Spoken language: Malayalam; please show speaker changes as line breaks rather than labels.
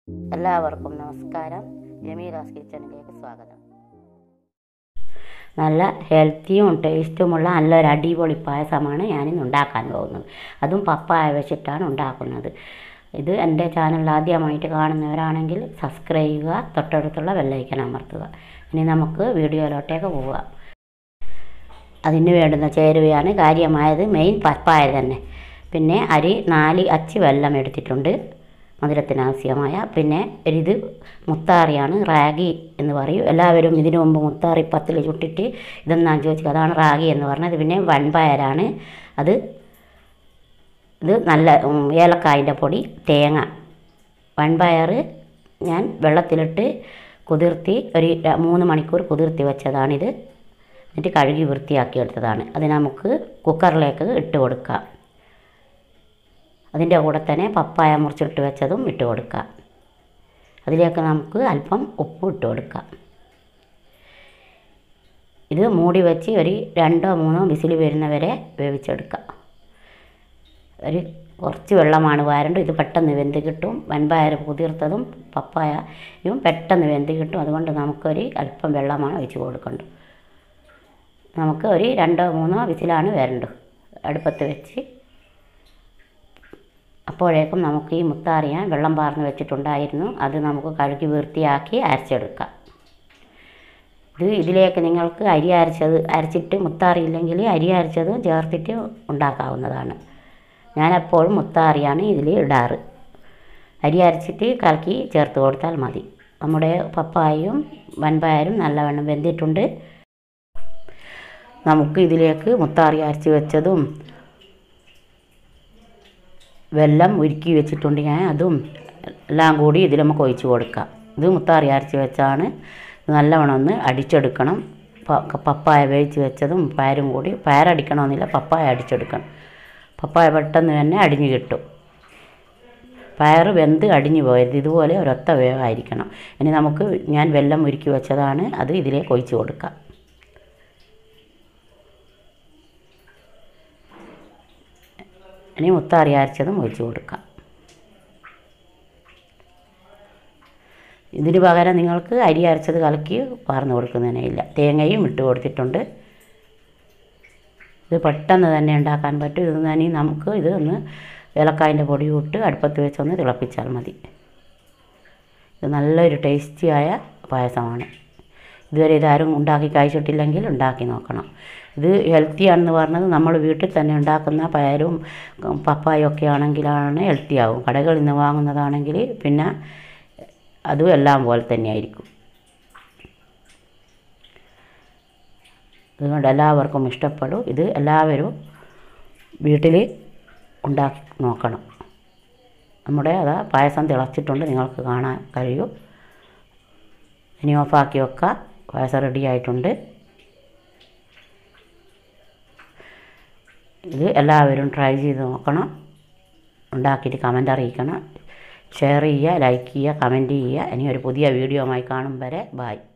എല്ലാവർക്കും നമസ്കാരം ജമീലാസ് കിച്ചണിലേക്ക് സ്വാഗതം നല്ല ഹെൽത്തിയും ടേസ്റ്റുമുള്ള നല്ലൊരു അടിപൊളി പായസമാണ് ഞാനിന്ന് ഉണ്ടാക്കാൻ പോകുന്നത് അതും പപ്പായ വെച്ചിട്ടാണ് ഉണ്ടാക്കുന്നത് ഇത് എൻ്റെ ചാനൽ ആദ്യമായിട്ട് കാണുന്നവരാണെങ്കിൽ സബ്സ്ക്രൈബ് ചെയ്യുക തൊട്ടടുത്തുള്ള ബെല്ലൈക്കൻ അമർത്തുക ഇനി നമുക്ക് വീഡിയോയിലോട്ടേക്ക് പോവുക അതിന് വേണ്ടുന്ന ചേരുവയാണ് കാര്യമായത് മെയിൻ പപ്പായ തന്നെ പിന്നെ അരി നാല് അച്ച് വെള്ളം എടുത്തിട്ടുണ്ട് മധുരത്തിന് ആവശ്യമായ പിന്നെ ഇത് മുത്താറിയാണ് റാഗി എന്ന് പറയും എല്ലാവരും ഇതിനു മുമ്പ് മുത്താറി പത്തിൽ ചുട്ടിട്ട് ഇതെന്നാണ് ചോദിച്ചത് അതാണ് റാഗി എന്ന് പറഞ്ഞത് പിന്നെ വൻപയറാണ് അത് ഇത് നല്ല ഉം, ഏലക്കായൻ്റെ പൊടി തേങ്ങ വൻപയർ ഞാൻ വെള്ളത്തിലിട്ട് കുതിർത്തി ഒരു ര- മൂന്ന് മണിക്കൂർ കുതിർത്തി വെച്ചതാണിത് എന്നിട്ട് കഴുകി വൃത്തിയാക്കി എടുത്തതാണ് അത് നമുക്ക് കുക്കറിലേക്ക് ഇട്ട് കൊടുക്കാം അതിൻ്റെ കൂടെ തന്നെ പപ്പായ മുറിച്ചിട്ട് വെച്ചതും ഇട്ട് കൊടുക്കാം അതിലേക്ക് നമുക്ക് അല്പം ഉപ്പ് ഇട്ട് കൊടുക്കാം ഇത് മൂടി വെച്ച് ഒരു രണ്ടോ മൂന്നോ വിസിൽ വരുന്നവരെ വേവിച്ചെടുക്കാം ഒരു കുറച്ച് വെള്ളമാണ് വാരേണ്ടത് ഇത് പെട്ടെന്ന് വെന്ത് കിട്ടും വൻപയർ കുതിർത്തതും പപ്പായയും പെട്ടെന്ന് വെന്ത് കിട്ടും അതുകൊണ്ട് നമുക്കൊരു അല്പം വെള്ളമാണ് ഒഴിച്ച് കൊടുക്കേണ്ടത് നമുക്ക് ഒരു രണ്ടോ മൂന്നോ വിസിലാണ് വരേണ്ടത് അടുപ്പത്ത് വെച്ച് അപ്പോഴേക്കും നമുക്ക് ഈ മുത്താറിയാൻ വെള്ളം പാർന്ന് വെച്ചിട്ടുണ്ടായിരുന്നു അത് നമുക്ക് കഴുകി വൃത്തിയാക്കി അരച്ചെടുക്കാം ഇത് ഇതിലേക്ക് നിങ്ങൾക്ക് അരി അരച്ചത് അരച്ചിട്ട് മുത്താറിയില്ലെങ്കിൽ അരി അരച്ചതും ചേർത്തിട്ട് ഉണ്ടാക്കാവുന്നതാണ് ഞാനെപ്പോഴും മുത്താറിയാണ് ഇതിൽ ഇടാറ് അരി അരച്ചിട്ട് കലക്കി ചേർത്ത് കൊടുത്താൽ മതി നമ്മുടെ പപ്പായയും വൻപയറും നല്ലവണ്ണം വെന്തിട്ടുണ്ട് നമുക്ക് ഇതിലേക്ക് മുത്താറി അരച്ച് വെച്ചതും വെള്ളം ഉരുക്കി വെച്ചിട്ടുണ്ട് ഞാൻ അതും എല്ലാം കൂടി ഇതിൽ നമുക്ക് ഒഴിച്ച് കൊടുക്കാം ഇത് മുത്താറി അരച്ച് വെച്ചാണ് നല്ലവണ്ണം ഒന്ന് അടിച്ചെടുക്കണം പ- പപ്പായ വേവിച്ച് വെച്ചതും പയറും കൂടി പയറടിക്കണമെന്നില്ല പപ്പായ അടിച്ചെടുക്കണം പപ്പായ പെട്ടെന്ന് തന്നെ അടിഞ്ഞു കിട്ടും പയർ വെന്ത് അടിഞ്ഞു പോയത് ഇതുപോലെ ഒരൊത്ത വേവായിരിക്കണം ഇനി നമുക്ക് ഞാൻ വെള്ളം ഉരുക്കി വെച്ചതാണ് അത് ഇതിലേക്ക് ഒഴിച്ച് കൊടുക്കാം ഇനി മുത്താറി അരച്ചതും ഒഴിച്ച് കൊടുക്കാം ഇതിന് പകരം നിങ്ങൾക്ക് അരി അരച്ചത് കലക്കി പാർന്ന് കൊടുക്കുന്നതിനില്ല തേങ്ങയും ഇട്ട് കൊടുത്തിട്ടുണ്ട് ഇത് പെട്ടെന്ന് തന്നെ ഉണ്ടാക്കാൻ പറ്റും ഇത് തന്നെ നമുക്ക് ഇത് ഒന്ന് ഏലക്കായൻ്റെ പൊടി ഇട്ട് അടുപ്പത്ത് വെച്ചൊന്ന് തിളപ്പിച്ചാൽ മതി ഇത് നല്ലൊരു ടേസ്റ്റിയായ പായസമാണ് ഇതുവരെ ഇതാരും ഉണ്ടാക്കി കഴിച്ചിട്ടില്ലെങ്കിൽ ഉണ്ടാക്കി നോക്കണം ഇത് ഹെൽത്തിയാണെന്ന് പറഞ്ഞത് നമ്മൾ വീട്ടിൽ തന്നെ ഉണ്ടാക്കുന്ന പയരും ഉം, പപ്പായും ഒക്കെ ആണെങ്കിലാണ് ഹെൽത്തി ആവും കടകളിൽ നിന്ന് വാങ്ങുന്നതാണെങ്കിൽ പിന്നെ അതും എല്ലാം പോലെ തന്നെയായിരിക്കും അതുകൊണ്ട് എല്ലാവർക്കും ഇഷ്ടപ്പെടും ഇത് എല്ലാവരും വീട്ടിൽ ഉണ്ടാക്കി നോക്കണം നമ്മുടെ അതാ പായസം തിളച്ചിട്ടുണ്ട് നിങ്ങൾക്ക് കാണാൻ കഴിയും ഇനി ഓഫാക്കി വെക്കാം പായസം റെഡി ആയിട്ടുണ്ട് ഇത് എല്ലാവരും ട്രൈ ചെയ്ത് നോക്കണം ഉണ്ടാക്കിയിട്ട് കമൻ്റ് അറിയിക്കണം ഷെയർ ചെയ്യുക ലൈക്ക് ചെയ്യുക കമൻറ്റ് ചെയ്യുക ഇനി ഒരു പുതിയ വീഡിയോയുമായി കാണും വരെ ബായ്